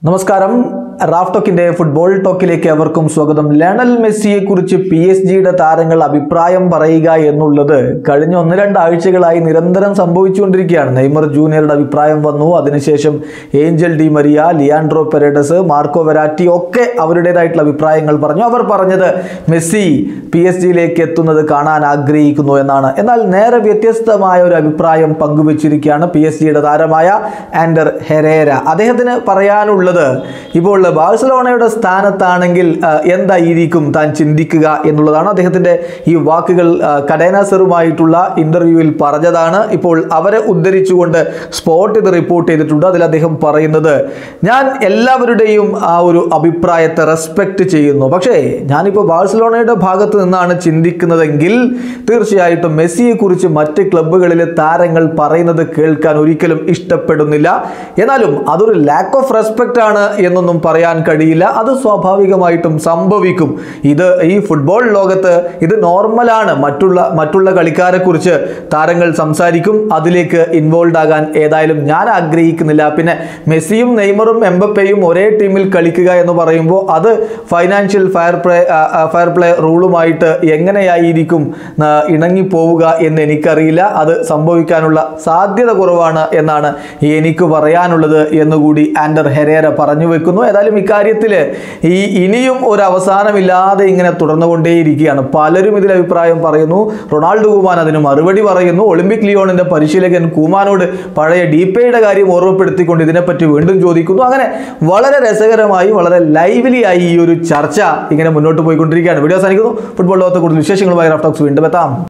നമസ്കാരം Raf ടോക്കിന്റെ football ടോക്കിലേക്ക് അവർക്കും സ്വാഗതം ലയണൽ മെസ്സിയെ കുറിച്ച് പി എസ് ജിയുടെ താരങ്ങൾ അഭിപ്രായം പറയുക എന്നുള്ളത് കഴിഞ്ഞ ഒന്ന് രണ്ട് ആഴ്ചകളായി നിരന്തരം സംഭവിച്ചുകൊണ്ടിരിക്കുകയാണ് നെയ്മർ ജൂനിയറുടെ അഭിപ്രായം വന്നു അതിനുശേഷം Angel Di Maria Leandro Paredes Marco Verratti ഒക്കെ അവരുടേതായിട്ടുള്ള അഭിപ്രായങ്ങൾ പറഞ്ഞു അവർ പറഞ്ഞത് മെസ്സി പി എസ് ജിയിലേക്ക് എത്തുന്നത് കാണാൻ ആഗ്രഹിക്കുന്നു എന്നാണ് എന്നാൽ നേരെ വ്യത്യസ്തമായ ഒരു അഭിപ്രായം പങ്കുവച്ചിരിക്കുകയാണ് പി എസ് ജിയുടെ താരമായ ആൻഡർ ഹെരേര അദ്ദേഹത്തിന് പറയാനുള്ളത് ഇപ്പോൾ ബാഴ്സലോണയുടെ സ്ഥാനത്താണെങ്കിൽ ആ, എന്തായിരിക്കും താൻ ചിന്തിക്കുക എന്നുള്ളതാണ് അദ്ദേഹത്തിൻ്റെ ഈ വാക്കുകൾ ആ, കടേനാസറുമായിട്ടുള്ള ഇൻ്റർവ്യൂവിൽ പറഞ്ഞതാണ് ഇപ്പോൾ അവരെ ഉദ്ധരിച്ചുകൊണ്ട് സ്പോട്ട് ഇത് റിപ്പോർട്ട് ചെയ്തിട്ടുണ്ട് അതിൽ അദ്ദേഹം പറയുന്നത് ഞാൻ എല്ലാവരുടെയും ആ ഒരു അഭിപ്രായത്തെ റെസ്പെക്റ്റ് ചെയ്യുന്നു പക്ഷേ ഞാനിപ്പോൾ ബാഴ്സലോണയുടെ ഭാഗത്ത് നിന്നാണ് ചിന്തിക്കുന്നതെങ്കിൽ തീർച്ചയായിട്ടും മെസ്സിയെ കുറിച്ച് മറ്റ് ക്ലബ്ബുകളിലെ താരങ്ങൾ പറയുന്നത് കേൾക്കാൻ ഒരിക്കലും ഇഷ്ടപ്പെടുന്നില്ല എന്നാലും അതൊരു ലാക്ക് ഓഫ് റെസ്പെക്റ്റ് ആണ് എന്നൊന്നും പറയാൻ കഴിയില്ല അത് സ്വാഭാവികമായിട്ടും സംഭവിക്കും ഇത് ഈ ഫുട്ബോൾ ലോകത്ത് ഇത് നോർമലാണ് മറ്റുള്ള മറ്റുള്ള കളിക്കാരെ കുറിച്ച് താരങ്ങൾ സംസാരിക്കും അതിലേക്ക് ഇൻവോൾവ് ആകാൻ ഏതായാലും ഞാൻ ആഗ്രഹിക്കുന്നില്ല പിന്നെ മെസ്സിയും നെയ്മറും എംബപ്പയും ഒരേ ടീമിൽ കളിക്കുക എന്ന് പറയുമ്പോൾ അത് financial fair play fair play റൂളുമായിട്ട് എങ്ങനെയായിരിക്കും ആ, ഇണങ്ങിപ്പോവുക എന്ന് എനിക്കറിയില്ല അത് സംഭവിക്കാനുള്ള സാധ്യത കുറവാണ് എന്നാണ് എനിക്ക് പറയാനുള്ളത് എന്നുകൂടി ആൻഡർ ഹെരേര പറഞ്ഞു വെക്കുന്നു ഏതായാലും ഇക്കാര്യത്തിൽ ഈ ഇനിയും ഒരു അവസാനമില്ലാതെ ഇങ്ങനെ തുടർന്നുകൊണ്ടേയിരിക്കുകയാണ് പലരും ഇതിൽ അഭിപ്രായം പറയുന്നു റൊണാൾഡോ കുമാൻ അതിന് മറുപടി പറയുന്നു ഒളിമ്പിക് ലിയോണിന്റെ പരിശീലകൻ കുമാനോട് പഴയ ഡീപ്പയുടെ കാര്യം ഓർമ്മപ്പെടുത്തിക്കൊണ്ട് ഇതിനെപ്പറ്റി വീണ്ടും ചോദിക്കുന്നു അങ്ങനെ വളരെ രസകരമായി വളരെ ലൈവ്ലി ആയി ഈ ഒരു ചർച്ച ഇങ്ങനെ മുന്നോട്ട് പോയിക്കൊണ്ടിരിക്കുകയാണ് വീഡിയോ അവസാനിക്കുന്നു ഫുട്ബോൾ ലോകത്തെ കൂടുതൽ വിശേഷങ്ങളുമായി റഫ്റ്റോക്സ് വീണ്ടും എത്താം